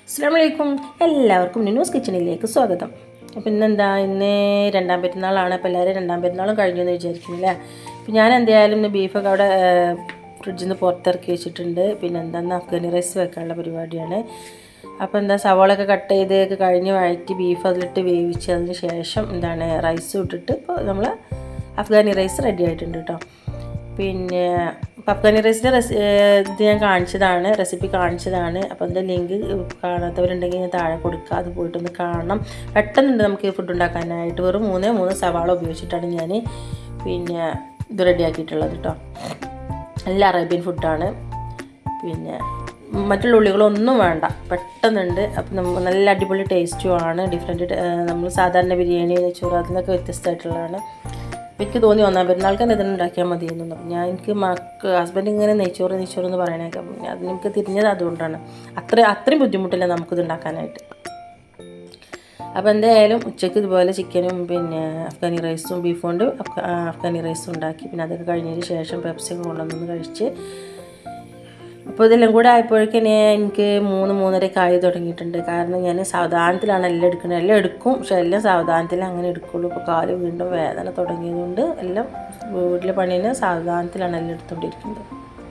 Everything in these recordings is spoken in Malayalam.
അസ്സാം വലൈക്കും എല്ലാവർക്കും ന്യൂസ് കിച്ചണിലേക്ക് സ്വാഗതം അപ്പോൾ ഇന്നെന്താ ഇന്ന് രണ്ടാം പെരുന്നാളാണ് അപ്പോൾ എല്ലാവരും രണ്ടാം പെരുന്നാളും കഴിഞ്ഞു എന്ന് വിചാരിക്കുന്നില്ലേ അപ്പോൾ ഞാൻ എന്തായാലും ഇന്ന് ബീഫൊക്കെ അവിടെ ഫ്രിഡ്ജിൽ നിന്ന് പുറത്തിറക്കി വെച്ചിട്ടുണ്ട് പിന്നെ എന്താന്ന് അഫ്ഗാനി റൈസ് വെക്കാനുള്ള പരിപാടിയാണ് അപ്പോൾ എന്താ സവാളൊക്കെ കട്ട് ചെയ്ത് കഴിഞ്ഞ് വഴറ്റി ബീഫ് അതിലിട്ട് വേവിച്ചതിന് ശേഷം എന്താണ് റൈസ് ഇട്ടിട്ട് ഇപ്പോൾ നമ്മൾ അഫ്ഗാനി റൈസ് റെഡി ആയിട്ടുണ്ട് കേട്ടോ പിന്നെ അഫ്ഗാനി റൈസിൻ്റെ റെസി ഇത് ഞാൻ കാണിച്ചതാണ് റെസിപ്പി കാണിച്ചതാണ് അപ്പോൾ അതിൻ്റെ ലിങ്ക് കാണാത്തവരുണ്ടെങ്കിൽ ഞാൻ താഴെ കൊടുക്കുക അത് പോയിട്ടൊന്ന് കാണണം പെട്ടെന്നുണ്ട് നമുക്ക് ഫുഡ് ഉണ്ടാക്കാനായിട്ട് വെറും മൂന്നേ മൂന്ന് സവാള ഉപയോഗിച്ചിട്ടാണ് ഞാൻ പിന്നെ ഇത് റെഡിയാക്കിയിട്ടുള്ളത് കേട്ടോ നല്ല അറേബ്യൻ ഫുഡാണ് പിന്നെ മറ്റുള്ള ഉള്ളികളൊന്നും വേണ്ട പെട്ടെന്നുണ്ട് അപ്പം നമ്മൾ നല്ല അടിപൊളി ടേസ്റ്റുമാണ് ഡിഫറെൻറ്റ് നമ്മൾ സാധാരണ ബിരിയാണി നെച്ചോറ് അതിനൊക്കെ വ്യത്യസ്തമായിട്ടുള്ളതാണ് എനിക്ക് തോന്നി ഒന്നാം പെരുന്നാൾക്ക് തന്നെ ഇതിന് ഉണ്ടാക്കിയാൽ മതി എന്നു ഞാൻ എനിക്ക് മക്ക് ഹസ്ബൻഡ് ഇങ്ങനെ നെയ്ച്ചോറ് നെയ്ച്ചോറ് എന്ന് പറയണേക്കെ അത് എനിക്ക് തിരിഞ്ഞത് അതുകൊണ്ടാണ് അത്ര അത്രയും ബുദ്ധിമുട്ടില്ല നമുക്കിത് ഉണ്ടാക്കാനായിട്ട് അപ്പോൾ എന്തായാലും ഉച്ചയ്ക്ക് ഇതുപോലെ ചിക്കനും പിന്നെ അഫ്ഗാനി റൈസും ബീഫ് കൊണ്ട് അഫ്ഗാനി റൈസും ഉണ്ടാക്കി പിന്നെ അതൊക്കെ കഴിഞ്ഞതിന് ശേഷം പെപ്സിയൊക്കെ കൊണ്ടുവന്ന് കഴിച്ച് അപ്പോൾ ഇതെല്ലാം കൂടെ ആയപ്പോഴേക്കും എനിക്ക് മൂന്ന് മൂന്നരയൊക്കെ ആയി തുടങ്ങിയിട്ടുണ്ട് കാരണം ഞാൻ സാവധാനത്തിലാണ് എല്ലാം എടുക്കുന്നത് എല്ലാം എടുക്കും പക്ഷെ എല്ലാം സാവധാനത്തിൽ അങ്ങനെ എടുക്കുള്ളൂ ഇപ്പോൾ കാല് വീണ്ടും വേദന തുടങ്ങിയതുകൊണ്ട് എല്ലാം വീട്ടിലെ പണീനെ സാവധാനത്തിലാണ് എല്ലാം എടുത്തുകൊണ്ടിരിക്കുന്നത്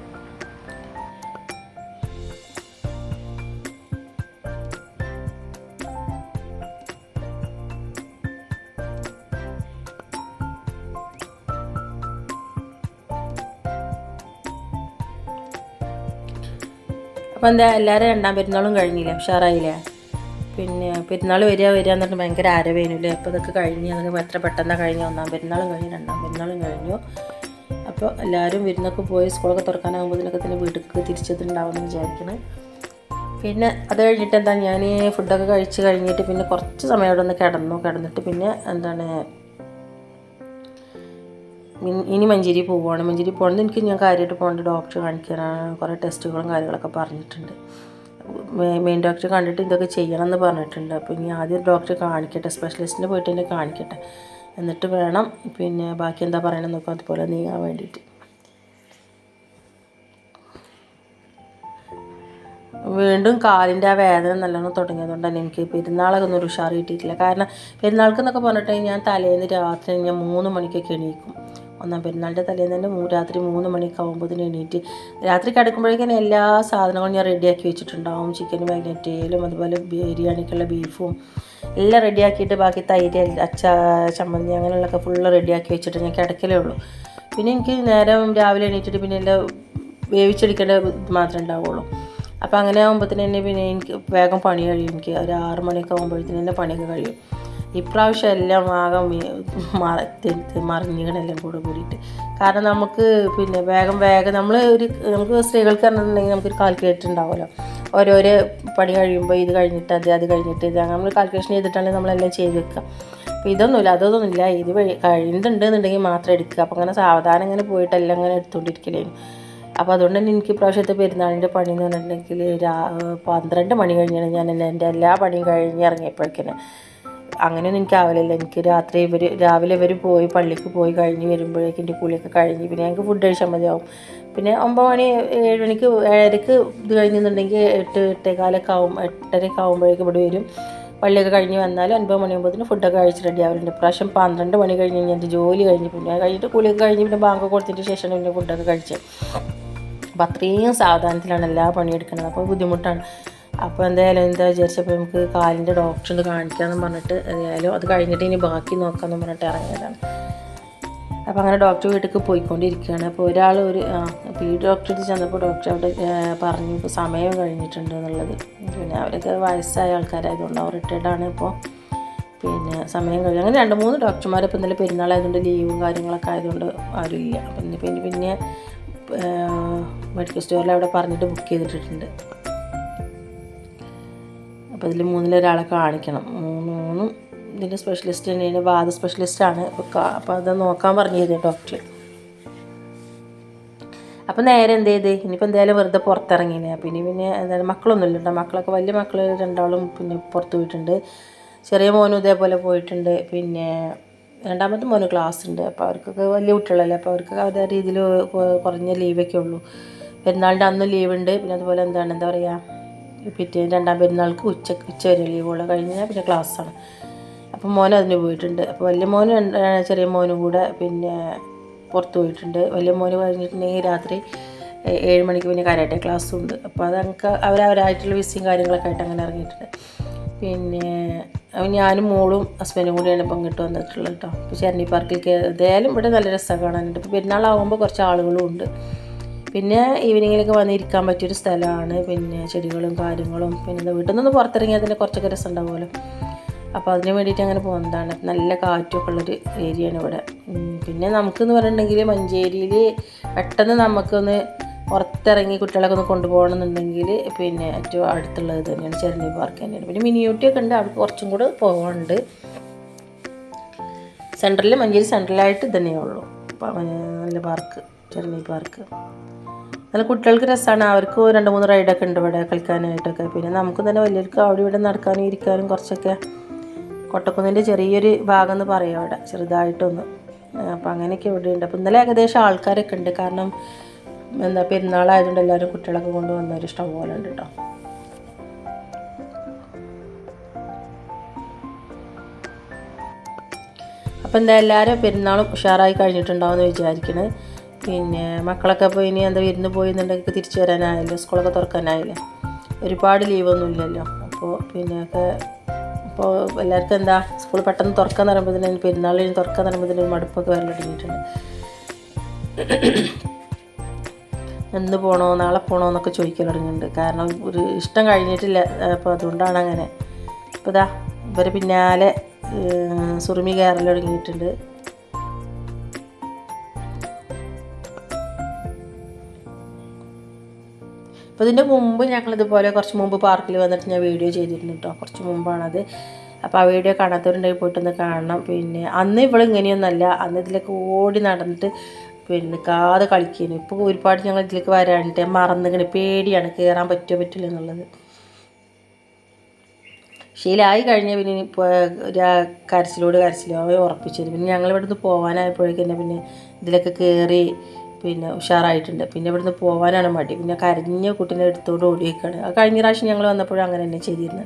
അപ്പോൾ എന്താ എല്ലാവരും രണ്ടാം പെരുന്നാളും കഴിഞ്ഞില്ലേ ഉഷാറായില്ലേ പിന്നെ പെരുന്നാൾ വരിക വരിക എന്ന് പറഞ്ഞാൽ ഭയങ്കര ആരവേനുല്ലേ അപ്പോൾ ഇതൊക്കെ കഴിഞ്ഞ് അതൊക്കെ എത്ര പെട്ടെന്നാണ് കഴിഞ്ഞു ഒന്നാം പെരുന്നാളും കഴിഞ്ഞു രണ്ടാം പെരുന്നാളും കഴിഞ്ഞു അപ്പോൾ എല്ലാവരും വിരുന്നൊക്കെ പോയി സ്കൂളൊക്കെ തുറക്കാനാകുമ്പോൾ ഇതിനൊക്കെ തന്നെ വീട്ടിലേക്ക് തിരിച്ചെത്തുണ്ടാവുമെന്ന് വിചാരിക്കണം പിന്നെ അത് കഴിഞ്ഞിട്ട് എന്താ ഞാൻ ഫുഡൊക്കെ കഴിച്ച് കഴിഞ്ഞിട്ട് പിന്നെ കുറച്ച് സമയം അവിടെ ഒന്ന് കിടന്നു കിടന്നിട്ട് പിന്നെ എന്താണ് ഇനി മഞ്ചേരി പോവുകയാണ് മഞ്ചേരി പോകുന്നത് എനിക്ക് ഞാൻ കാര്യമായിട്ട് പോകേണ്ട ഡോക്ടറെ കാണിക്കാനാണ് കുറേ ടെസ്റ്റുകളും കാര്യങ്ങളൊക്കെ പറഞ്ഞിട്ടുണ്ട് മെയിൻ ഡോക്ടറെ കണ്ടിട്ട് ഇതൊക്കെ ചെയ്യണം എന്ന് പറഞ്ഞിട്ടുണ്ട് അപ്പോൾ ഇനി ആദ്യം ഡോക്ടറെ കാണിക്കട്ടെ സ്പെഷ്യലിസ്റ്റിനെ പോയിട്ട് എന്നെ കാണിക്കട്ടെ എന്നിട്ട് വേണം പിന്നെ ബാക്കി എന്താ പറയണമെന്ന് നോക്കാം അതുപോലെ നീങ്ങാൻ വേണ്ടിയിട്ട് വീണ്ടും കാലിൻ്റെ ആ വേദന നല്ലോണം തുടങ്ങിയതുകൊണ്ട് തന്നെ എനിക്ക് പെരുന്നാളൊക്കെ ഒന്നും ഒരു ഉഷാർ കിട്ടിയിട്ടില്ല കാരണം പെരുന്നാൾക്ക് എന്നൊക്കെ പറഞ്ഞിട്ട് ഞാൻ തലേന്ന് രാത്രി ഞാൻ മൂന്ന് മണിക്കൊക്കെ എണീക്കും ഒന്നാം പെരുന്നാളിൻ്റെ തലേന്ന് തന്നെ രാത്രി മൂന്ന് മണിക്ക് ആകുമ്പോഴത്തേന് എണീറ്റ് രാത്രി കിടക്കുമ്പോഴേക്കും എല്ലാ സാധനങ്ങളും ഞാൻ റെഡിയാക്കി വെച്ചിട്ടുണ്ടാവും ചിക്കൻ മാഗ്നറ്റേലും അതുപോലെ ബിരിയാണിക്കുള്ള ബീഫും എല്ലാം റെഡിയാക്കിയിട്ട് ബാക്കി തൈര് അച്ച ചമ്മന്തി അങ്ങനെയുള്ളതൊക്കെ ഫുള്ള് റെഡിയാക്കി വെച്ചിട്ട് ഞാൻ കിടക്കലേ ഉള്ളൂ പിന്നെ എനിക്ക് നേരം രാവിലെ എണീറ്റിട്ട് പിന്നെ എല്ലാം വേവിച്ചെടുക്കേണ്ട ഇത് മാത്രമേ ഉണ്ടാവുള്ളൂ അപ്പോൾ അങ്ങനെ ആകുമ്പോഴത്തേന് തന്നെ പിന്നെ എനിക്ക് വേഗം പണി കഴിയും എനിക്ക് ഒരു ആറ് മണിയൊക്കെ ആകുമ്പോഴത്തേന് തന്നെ പണിയൊക്കെ കഴിയും ഇപ്രാവശ്യം എല്ലാം ആകെ മറിഞ്ഞുകളെല്ലാം കൂടെ കൂടിയിട്ട് കാരണം നമുക്ക് പിന്നെ വേഗം വേഗം നമ്മൾ ഒരു നമുക്ക് സ്ത്രീകൾക്ക് പറഞ്ഞിട്ടുണ്ടെങ്കിൽ നമുക്കൊരു കാൽക്കുലേറ്റർ ഉണ്ടാവുമല്ലോ ഓരോരോ പണി കഴിയുമ്പോൾ ഇത് കഴിഞ്ഞിട്ട് അത് അത് കഴിഞ്ഞിട്ട് ഇത് നമ്മൾ കാൽക്കുലേഷൻ ചെയ്തിട്ടാണ് നമ്മളെല്ലാം ചെയ്ത് വെക്കുക അപ്പോൾ ഇതൊന്നുമില്ല അതൊന്നുമില്ല ഇത് കഴിയുന്നുണ്ട് എന്നുണ്ടെങ്കിൽ മാത്രം എടുക്കുക അപ്പോൾ അങ്ങനെ സാവധാനം ഇങ്ങനെ പോയിട്ട് എല്ലാം ഇങ്ങനെ എടുത്തുകൊണ്ടിരിക്കലേനും അപ്പോൾ അതുകൊണ്ട് തന്നെ എനിക്ക് പ്രാവശ്യത്തെ പെരുന്നാളിൻ്റെ പണി എന്ന് പറഞ്ഞിട്ടുണ്ടെങ്കിൽ രാ പന്ത്രണ്ട് മണി കഴിഞ്ഞാണ് ഞാൻ എൻ്റെ എല്ലാ പണിയും കഴിഞ്ഞ് ഇറങ്ങിയപ്പോഴേക്കിന് അങ്ങനെയൊന്നും എനിക്ക് ആവലില്ല എനിക്ക് രാത്രി ഇവർ രാവിലെ ഇവർ പോയി പള്ളിക്ക് പോയി കഴിഞ്ഞ് വരുമ്പോഴേക്കും എൻ്റെ കുളിയൊക്കെ കഴിഞ്ഞ് പിന്നെ ഞങ്ങൾക്ക് ഫുഡ് കഴിച്ചാൽ മതിയാവും പിന്നെ ഒമ്പത് മണി ഏഴ് മണിക്ക് ഏഴരക്ക് ഇത് കഴിഞ്ഞെന്നുണ്ടെങ്കിൽ എട്ട് എട്ടേകാലൊക്കെ ആവും എട്ടരയൊക്കെ ആകുമ്പോഴേക്കും ഇവിടെ വരും പള്ളിയൊക്കെ കഴിഞ്ഞ് വന്നാലും ഒൻപത് മണിയാകുമ്പോഴത്തേന് ഫുഡൊക്കെ കഴിച്ച് റെഡി ആവലുണ്ട് പ്രാവശ്യം പന്ത്രണ്ട് മണി കഴിഞ്ഞ് കഴിഞ്ഞാൽ എൻ്റെ ജോലി കഴിഞ്ഞ് പിന്നെ കഴിഞ്ഞിട്ട് കുളിയൊക്കെ കഴിഞ്ഞ് പിന്നെ ബാങ്ക് കൊടുത്തതിന് ശേഷമാണ് പിന്നെ ഫുഡൊക്കെ കഴിച്ചത് അപ്പോൾ അത്രയും സാവധാനത്തിലാണ് എല്ലാ പണിയെടുക്കുന്നത് അപ്പോൾ ബുദ്ധിമുട്ടാണ് അപ്പോൾ എന്തായാലും എന്താ വിചാരിച്ചപ്പോൾ നമുക്ക് കാലിൻ്റെ ഡോക്ടറിന് കാണിക്കാമെന്ന് പറഞ്ഞിട്ട് എന്തായാലും അത് കഴിഞ്ഞിട്ട് ഇനി ബാക്കി നോക്കാമെന്ന് പറഞ്ഞിട്ട് ഇറങ്ങിയതാണ് അപ്പോൾ അങ്ങനെ ഡോക്ടർ വീട്ടിലേക്ക് പോയിക്കൊണ്ടിരിക്കുകയാണ് അപ്പോൾ ഒരാൾ ഒരു അപ്പോൾ ഈ ഡോക്ടറെ ചെന്നപ്പോൾ ഡോക്ടർ അവിടെ പറഞ്ഞു ഇപ്പോൾ സമയം കഴിഞ്ഞിട്ടുണ്ട് എന്നുള്ളത് പിന്നെ അവരൊക്കെ വയസ്സായ ആൾക്കാരായതുകൊണ്ട് അവർ റിട്ടയർഡാണ് ഇപ്പോൾ പിന്നെ സമയം കഴിഞ്ഞു അങ്ങനെ രണ്ട് മൂന്ന് ഡോക്ടർമാർ ഇപ്പോൾ ഇന്നലെ പെരുന്നാളായതുകൊണ്ട് ലീവും കാര്യങ്ങളൊക്കെ ആയതുകൊണ്ട് ആരുമില്ല അപ്പം പിന്നെ പിന്നെ മെഡിക്കൽ സ്റ്റോറിൽ അവിടെ പറഞ്ഞിട്ട് ബുക്ക് ചെയ്തിട്ടുണ്ട് അപ്പോൾ ഇതിൽ മൂന്നിലൊരാളെ കാണിക്കണം മൂന്ന് മൂന്നും ഇതിൻ്റെ സ്പെഷ്യലിസ്റ്റ് തന്നെയാണ് വാദ സ്പെഷ്യലിസ്റ്റാണ് അപ്പോൾ അപ്പോൾ അത് നോക്കാൻ പറഞ്ഞത് ഡോക്ടർ അപ്പോൾ നേരെ എന്ത് ചെയ്ത് ഇനിയിപ്പോൾ എന്തായാലും വെറുതെ പുറത്തിറങ്ങിയില്ലേ അപ്പോൾ ഇനി പിന്നെ എന്തായാലും മക്കളൊന്നും ഇല്ലട്ടോ മക്കളൊക്കെ വലിയ മക്കൾ രണ്ടാളും പിന്നെ പുറത്ത് പോയിട്ടുണ്ട് ചെറിയ മോനും ഇതേപോലെ പോയിട്ടുണ്ട് പിന്നെ രണ്ടാമത്തെ മോന് ക്ലാസ് ഉണ്ട് അപ്പോൾ അവർക്കൊക്കെ വലിയ കുട്ടികളല്ലേ അപ്പോൾ അവർക്ക് അവരുടെ രീതിയിൽ കുറഞ്ഞ ലീവൊക്കെ ഉള്ളൂ പെരുന്നാളിൻ്റെ അന്നും ലീവുണ്ട് പിന്നെ അതുപോലെ എന്താണ് എന്താ പറയുക പിറ്റേ രണ്ടാം പെരുന്നാൾക്ക് ഉച്ച ഉച്ച വരെ ലീവുള്ള കഴിഞ്ഞാൽ പിന്നെ ക്ലാസ്സാണ് അപ്പം മോൻ അതിന് പോയിട്ടുണ്ട് അപ്പോൾ വലിയ മോനും രണ്ട്- ആ, ചെറിയ മോനും കൂടെ പിന്നെ പുറത്ത് പോയിട്ടുണ്ട് വലിയ മോന് കഴിഞ്ഞിട്ടുണ്ടെങ്കിൽ രാത്രി ഏ- ഏഴ് മണിക്ക് പിന്നെ കരാട്ടെ ക്ലാസ്സും ഉണ്ട് അപ്പോൾ അത് ഞങ്ങൾക്ക് അവരവരായിട്ടുള്ള വിസിയും കാര്യങ്ങളൊക്കെ ആയിട്ട് അങ്ങനെ ഇറങ്ങിയിട്ടുണ്ട് പിന്നെ അവൻ ഞാനും മോളും ഹസ്ബൻഡും കൂടിയാണ് ഇപ്പം ഇങ്ങോട്ട് വന്നിട്ടുള്ളത് കേട്ടോ ഇപ്പോൾ ചെന്നൈ പാർക്കിൽ കയറി ഏതായാലും ഇവിടെ നല്ല രസമാണ് കാണാനുണ്ട് ഇപ്പോൾ പെരുന്നാളാകുമ്പോൾ കുറച്ച് ആളുകളും ഉണ്ട് പിന്നെ ഈവനിങ്ങിലൊക്കെ വന്നിരിക്കാൻ പറ്റിയൊരു സ്ഥലമാണ് പിന്നെ ചെടികളും കാര്യങ്ങളും പിന്നെ എന്താ വീട്ടിൽ നിന്ന് പുറത്തിറങ്ങിയാൽ തന്നെ കുറച്ചൊക്കെ രസം ഉണ്ടാവുമല്ലോ അപ്പോൾ അതിന് വേണ്ടിയിട്ട് അങ്ങനെ പോകുന്നതാണ് നല്ല കാറ്റൊക്കെ ഉള്ളൊരു ഏരിയയാണ് ഇവിടെ ഉം, പിന്നെ നമുക്കെന്ന് പറഞ്ഞിട്ടുണ്ടെങ്കിൽ മഞ്ചേരിയിൽ പെട്ടെന്ന് നമുക്കൊന്ന് പുറത്തിറങ്ങി കുട്ടികളൊക്കെ ഒന്ന് കൊണ്ടുപോകണമെന്നുണ്ടെങ്കിൽ പിന്നെ ഏറ്റവും അടുത്തുള്ളത് ഇത് തന്നെയാണ് ചെറുണി പാർക്ക് തന്നെയാണ് പിന്നെ മിനിയൂട്ടിയൊക്കെ ഉണ്ട് അവിടെ കുറച്ചും കൂടെ പോകാനുണ്ട് സെൻട്രലിൽ മഞ്ചേരി സെൻട്രലായിട്ട് ഇത് തന്നെയേ ഉള്ളൂ അപ്പം, ഏ, നല്ല പാർക്ക് ചെറുണി പാർക്ക് നല്ല കുട്ടികൾക്ക് രസമാണ് അവർക്ക് രണ്ട് മൂന്ന് റൈഡൊക്കെ ഉണ്ട് ഇവിടെ കളിക്കാനായിട്ടൊക്കെ പിന്നെ നമുക്ക് തന്നെ വലിയവർക്ക് അവിടെ ഇവിടെ നടക്കാനും ഇരിക്കാനും കുറച്ചൊക്കെ കൊട്ടക്കുന്നിൻ്റെ ചെറിയൊരു ഭാഗം എന്ന് പറയാം അവിടെ ചെറുതായിട്ടൊന്ന് അപ്പം അങ്ങനെയൊക്കെ ഇവിടെ ഉണ്ട് അപ്പം ഇന്നലെ ഏകദേശം ആൾക്കാരൊക്കെ ഉണ്ട് കാരണം എന്താ പെരുന്നാളായതുകൊണ്ട് എല്ലാവരും കുട്ടികളൊക്കെ കൊണ്ടുവന്നവർ ഇഷ്ടം പോലെ ഉണ്ട് കേട്ടോ അപ്പം എന്താ എല്ലാവരും പെരുന്നാളും ഉഷാറായി കഴിഞ്ഞിട്ടുണ്ടാവും എന്ന് വിചാരിക്കണേ പിന്നെ മക്കളൊക്കെ ഇപ്പോൾ ഇനി എന്താ വിരുന്ന് പോയി എന്നുണ്ടെങ്കിൽ തിരിച്ചു വരാനായല്ലോ സ്കൂളൊക്കെ തുറക്കാനായില്ലേ ഒരുപാട് ലീവൊന്നും ഇല്ലല്ലോ അപ്പോൾ പിന്നെയൊക്കെ ഇപ്പോൾ എല്ലാവർക്കും എന്താ സ്കൂൾ പെട്ടെന്ന് തുറക്കാൻ പറയുമ്പോൾ പെരുന്നാളിന് തുറക്കാൻ പറയുമ്പോൾ മടുപ്പൊക്കെ വരൽ തുടങ്ങിയിട്ടുണ്ട് എന്ന് പോണോ നാളെ പോണോ എന്നൊക്കെ ചോദിക്കാൻ തുടങ്ങിയിട്ടുണ്ട് കാരണം ഒരു ഇഷ്ടം കഴിഞ്ഞിട്ടില്ല അപ്പോൾ അതുകൊണ്ടാണ് അങ്ങനെ അപ്പോൾ ഇതാ ഇവരെ പിന്നാലെ ഏഹ്, സുറുമി കയറൽ തുടങ്ങിയിട്ടുണ്ട് അപ്പോൾ ഇതിൻ്റെ മുമ്പ് ഞങ്ങൾ ഇതുപോലെ കുറച്ച് മുമ്പ് പാർക്കിൽ വന്നിട്ട് ഞാൻ വീഡിയോ ചെയ്തിരുന്നു കേട്ടോ കുറച്ച് മുമ്പാണത് അപ്പോൾ ആ വീഡിയോ കാണാത്തവരുണ്ടെങ്കിൽ പോയിട്ടൊന്ന് കാണണം പിന്നെ അന്ന് ഇവിടെ ഇങ്ങനെയൊന്നല്ല അന്ന് ഇതിലൊക്കെ ഓടി നടന്നിട്ട് പിന്നെ നിൽക്കാതെ കളിക്കുന്നു ഇപ്പോൾ ഒരുപാട് ഞങ്ങൾ ഇതിലേക്ക് വരാനിട്ട് മറന്നിങ്ങനെ പേടിയാണ് കയറാൻ പറ്റുമോ പറ്റില്ല എന്നുള്ളത് ശീലമായി കഴിഞ്ഞാൽ പിന്നെ ഇപ്പോൾ ഒരു കരച്ചിലോട് കരച്ചിലോ അവ ഉറപ്പിച്ചത് പിന്നെ ഞങ്ങൾ ഇവിടുന്ന് പോകാനായപ്പോഴേക്കും തന്നെ പിന്നെ ഇതിലൊക്കെ കയറി പിന്നെ ഉഷാറായിട്ടുണ്ട് പിന്നെ ഇവിടുന്ന് പോകാനാണ് മടി പിന്നെ കരഞ്ഞ കുട്ടീനെ എടുത്തുകൊണ്ട് ഓടിയേക്കാണ് ആ കഴിഞ്ഞ പ്രാവശ്യം ഞങ്ങൾ വന്നപ്പോഴും അങ്ങനെ തന്നെ ചെയ്തിരുന്നത്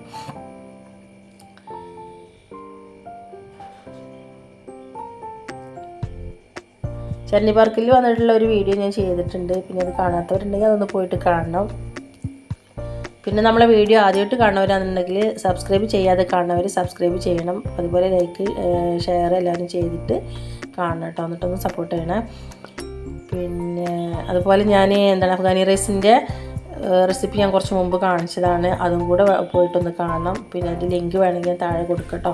ചെന്നൈ പാർക്കിൽ വന്നിട്ടുള്ള ഒരു വീഡിയോ ഞാൻ ചെയ്തിട്ടുണ്ട് പിന്നെ അത് കാണാത്തവരുണ്ടെങ്കിൽ അതൊന്ന് പോയിട്ട് കാണണം പിന്നെ നമ്മളെ വീഡിയോ ആദ്യമായിട്ട് കാണുന്നവരാണെന്നുണ്ടെങ്കിൽ സബ്സ്ക്രൈബ് ചെയ്യാതെ കാണുന്നവർ സബ്സ്ക്രൈബ് ചെയ്യണം അതുപോലെ ലൈക്ക് ഷെയർ എല്ലാവരും ചെയ്തിട്ട് കാണണം കേട്ടോ എന്നിട്ടൊന്ന് സപ്പോർട്ട് ചെയ്യണം പിന്നെ അതുപോലെ ഞാൻ എന്താണ് അഫ്ഗാനി റൈസിൻ്റെ റെസിപ്പി ഞാൻ കുറച്ച് മുമ്പ് കാണിച്ചതാണ് അതും കൂടെ വ- പോയിട്ടൊന്ന് കാണണം പിന്നെ അതിൻ്റെ ലിങ്ക് വേണമെങ്കിൽ ഞാൻ താഴെ കൊടുക്കട്ടോ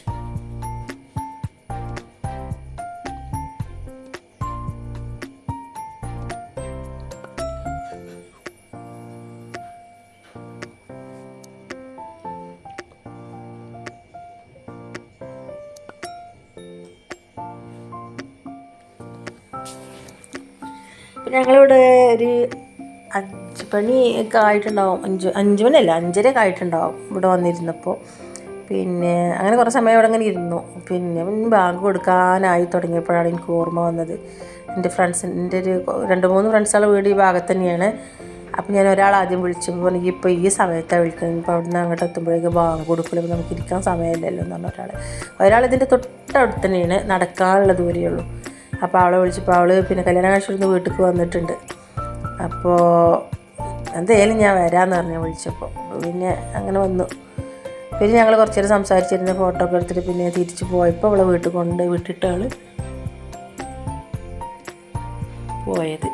ഇപ്പം ഞങ്ങളിവിടെ ഒരു അഞ്ച് മണി ഒക്കെ ആയിട്ടുണ്ടാവും അഞ്ച് അഞ്ച് മണിയല്ല അഞ്ചര ഒക്കെ ആയിട്ടുണ്ടാവും ഇവിടെ വന്നിരുന്നപ്പോൾ പിന്നെ അങ്ങനെ കുറേ സമയം അവിടെ അങ്ങനെ ഇരുന്നു പിന്നെ പിന്നെ ബാങ്ക് കൊടുക്കാനായി തുടങ്ങിയപ്പോഴാണ് എനിക്ക് ഓർമ്മ വന്നത് എൻ്റെ ഫ്രണ്ട്സ് എൻ്റെ ഒരു രണ്ട് മൂന്ന് ഫ്രണ്ട്സുകളുടെ വീട് ഈ ഭാഗത്ത് തന്നെയാണ് അപ്പം ഞാൻ ഒരാൾ ആദ്യം വിളിച്ചപ്പോൾ പറഞ്ഞു ഇപ്പോൾ ഈ സമയത്താണ് വിളിക്കുന്നത് ഇപ്പോൾ അവിടെ നിന്ന് അങ്ങോട്ട് എത്തുമ്പോഴേക്ക് ബാങ്ക് കൊടുക്കുമ്പോൾ നമുക്ക് ഇരിക്കാൻ സമയമില്ലല്ലോ എന്ന് പറഞ്ഞ ഒരാൾ ഒരാൾ ഇതിൻ്റെ തൊട്ടടുത്ത് തന്നെയാണ് നടക്കാനുള്ള ദൂരമേ ഉള്ളൂ അപ്പോൾ അവളെ വിളിച്ചപ്പോൾ അവൾ പിന്നെ കല്യാണം കഴിച്ചിരുന്ന് വീട്ടിലേക്ക് വന്നിട്ടുണ്ട് അപ്പോൾ എന്തായാലും ഞാൻ വരാമെന്ന് പറഞ്ഞു വിളിച്ചപ്പോൾ അപ്പോൾ പിന്നെ അങ്ങനെ വന്നു പിന്നെ ഞങ്ങൾ കുറച്ച് നേരം സംസാരിച്ചിരുന്ന് ഫോട്ടോ ഒക്കെ എടുത്തിട്ട് പിന്നെ തിരിച്ച് പോയപ്പോൾ അവളെ വീട്ടിൽ കൊണ്ട് വിട്ടിട്ട് അവൾ പോയത്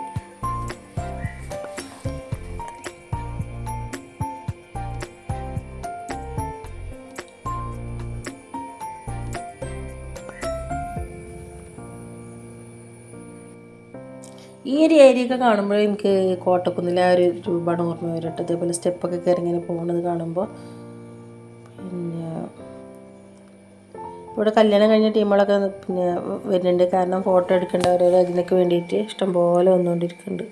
ഈ ഒരു ഏരിയയൊക്കെ കാണുമ്പോൾ എനിക്ക് കോട്ടക്കുന്നിലെ ആ ഒരു രൂപമാണ് ഓർമ്മ വരട്ടെ അതേപോലെ സ്റ്റെപ്പൊക്കെ കയറി ഇങ്ങനെ പോകുന്നത് കാണുമ്പോൾ പിന്നെ ഇവിടെ കല്യാണം കഴിഞ്ഞ ടീമുകളൊക്കെ പിന്നെ വരുന്നുണ്ട് കാരണം ഫോട്ടോ എടുക്കേണ്ടവരോ അതിനൊക്കെ വേണ്ടിയിട്ട് ഇഷ്ടംപോലെ വന്നുകൊണ്ടിരിക്കുന്നുണ്ട്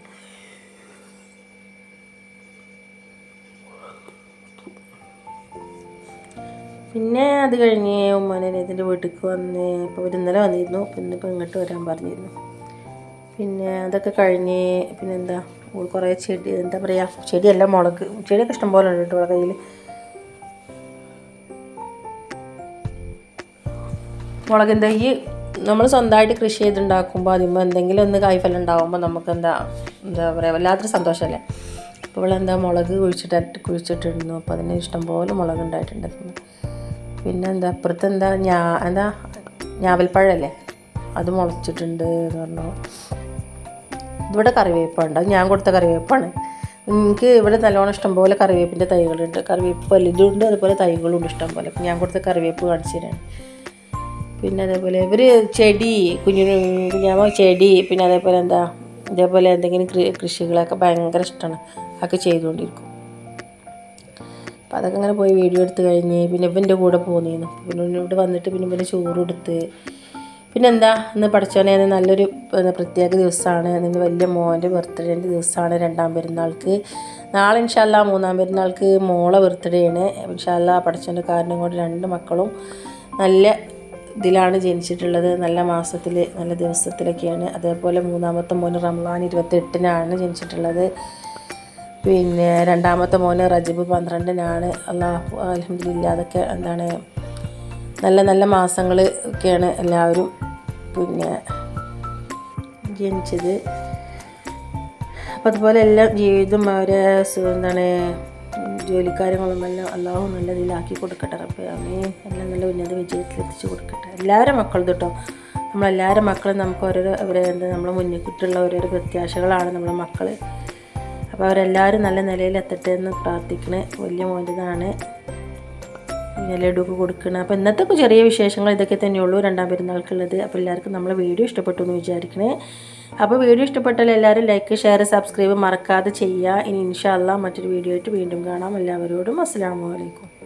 പിന്നെ അത് കഴിഞ്ഞ് ഉമ്മാനെ ഇതിൻ്റെ വീട്ടിലേക്ക് വന്ന് ഇപ്പോൾ ഒരു ഇന്നലെ വന്നിരുന്നു പിന്നെ ഇപ്പോൾ ഇങ്ങോട്ട് വരാൻ പറഞ്ഞിരുന്നു പിന്നെ അതൊക്കെ കഴിഞ്ഞ് പിന്നെന്താ ഓൾ കുറേ ചെടി എന്താ പറയുക ചെടിയല്ല മുളക് ചെടിയൊക്കെ ഇഷ്ടംപോലെ ഉണ്ട് കേട്ടോ അവളുടെ കയ്യിൽ മുളകിൻ തൈ നമ്മൾ സ്വന്തമായിട്ട് കൃഷി ചെയ്തുണ്ടാക്കുമ്പോൾ അതിമ്പോൾ എന്തെങ്കിലും ഒന്ന് കായ്ഫലം ഉണ്ടാകുമ്പോൾ നമുക്ക് എന്താ എന്താ പറയുക വല്ലാത്തൊരു സന്തോഷമല്ലേ അപ്പോൾ ഇവളെന്താ മുളക് കുഴിച്ചിട്ട് കുഴിച്ചിട്ടിരുന്നു അപ്പോൾ അതിന് ഇഷ്ടംപോലെ മുളക് ഉണ്ടായിട്ടുണ്ട് പിന്നെ എന്താ അപ്പുറത്ത് എന്താ ഞാ എന്താ ഞാവൽപ്പഴമല്ലേ അത് മുളച്ചിട്ടുണ്ട് എന്ന് പറഞ്ഞു ഇവിടെ കറിവേപ്പുണ്ട് അത് ഞാൻ കൊടുത്ത കറിവേപ്പാണ് എനിക്ക് ഇവിടെ നല്ലോണം ഇഷ്ടംപോലെ കറിവേപ്പിൻ്റെ തൈകളുണ്ട് കറിവേപ്പ് വലുതുണ്ട് അതുപോലെ തൈകളുണ്ട് ഇഷ്ടംപോലെ അപ്പം ഞാൻ കൊടുത്ത കറിവേപ്പ് കാണിച്ചു തരാണ് പിന്നെ അതേപോലെ ഇവർ ചെടി കുഞ്ഞു കുഞ്ഞാമ ചെടി പിന്നെ അതേപോലെ എന്താ ഇതേപോലെ എന്തെങ്കിലും കൃ- കൃഷികളൊക്കെ ഭയങ്കര ഇഷ്ടമാണ് അതൊക്കെ ചെയ്തുകൊണ്ടിരിക്കും അപ്പം അതൊക്കെ അങ്ങനെ പോയി വീഡിയോ എടുത്ത് കഴിഞ്ഞ് പിന്നെ ഇവൻ്റെ കൂടെ പോന്നിരുന്നു പിന്നെ ഇവിടെ വന്നിട്ട് പിന്നെ ഇവന് ചോറ് കൊടുത്ത് പിന്നെ എന്താ ഇന്ന് പഠിച്ചോനെ ഇന്ന് നല്ലൊരു എന്താ പ്രത്യേക ദിവസമാണ് ഇന്ന് വലിയ മോൻ്റെ ബർത്ത്ഡേൻ്റെ ദിവസമാണ് രണ്ടാം പെരുന്നാൾക്ക് നാളെ ഇൻഷാല്ല മൂന്നാം പെരുന്നാൾക്ക് മോളെ ബർത്ത്ഡേ ആണ് ഇൻഷാല്ല പഠിച്ചോൻ്റെ കാരണം കൊണ്ട് രണ്ട് മക്കളും നല്ല ഇതിലാണ് ജനിച്ചിട്ടുള്ളത് നല്ല മാസത്തിൽ നല്ല ദിവസത്തിലൊക്കെയാണ് അതേപോലെ മൂന്നാമത്തെ മോന് റംലാൻ ഇരുപത്തെട്ടിനാണ് ജനിച്ചിട്ടുള്ളത് പിന്നെ രണ്ടാമത്തെ മോന് റജബ് പന്ത്രണ്ടിനാണ് അള്ളാഹു അലഹമില്ല അതൊക്കെ എന്താണ് നല്ല നല്ല മാസങ്ങൾ ഒക്കെയാണ് എല്ലാവരും പിന്നെ ജനിച്ചത് അപ്പം അതുപോലെ എല്ലാം ജീവിതം അവരെ സു- എന്താണ് ജോലിക്കാര്യങ്ങളും എല്ലാം അള്ളാഹു നല്ല ഇതിലാക്കി കൊടുക്കട്ടെ റബ്ബേ അമ്മയും എല്ലാം നല്ല ഉന്നത വിജയത്തിൽ എത്തിച്ചു കൊടുക്കട്ടെ എല്ലാവരും മക്കളും കേട്ടോ നമ്മളെല്ലാവരും മക്കളും നമുക്ക് ഓരോരോ അവരെ എന്താ നമ്മളെ മുന്നിൽ കിട്ടുള്ള ഓരോരോ പ്രത്യാശകളാണ് നമ്മളെ മക്കൾ അപ്പോൾ അവരെല്ലാവരും നല്ല നിലയിൽ എത്തട്ടെ എന്ന് പ്രാർത്ഥിക്കണേ വലിയ മോൻ്റെതാണ് പിന്നെ ലഡുക്ക് കൊടുക്കണം അപ്പോൾ ഇന്നത്തെ ഒക്കെ ചെറിയ വിശേഷങ്ങൾ ഇതൊക്കെ തന്നെയുള്ളൂ രണ്ടാം പെരുന്നാൾക്കുള്ളത് അപ്പോൾ എല്ലാവർക്കും നമ്മളെ വീഡിയോ ഇഷ്ടപ്പെട്ടു എന്ന് വിചാരിക്കണേ അപ്പോൾ വീഡിയോ ഇഷ്ടപ്പെട്ടാൽ എല്ലാവരും ലൈക്ക് ഷെയർ സബ്സ്ക്രൈബ് മറക്കാതെ ചെയ്യുക ഇനി ഇൻഷാല്ല മറ്റൊരു വീഡിയോ ആയിട്ട് വീണ്ടും കാണാം എല്ലാവരോടും അസ്സാം വലൈക്കും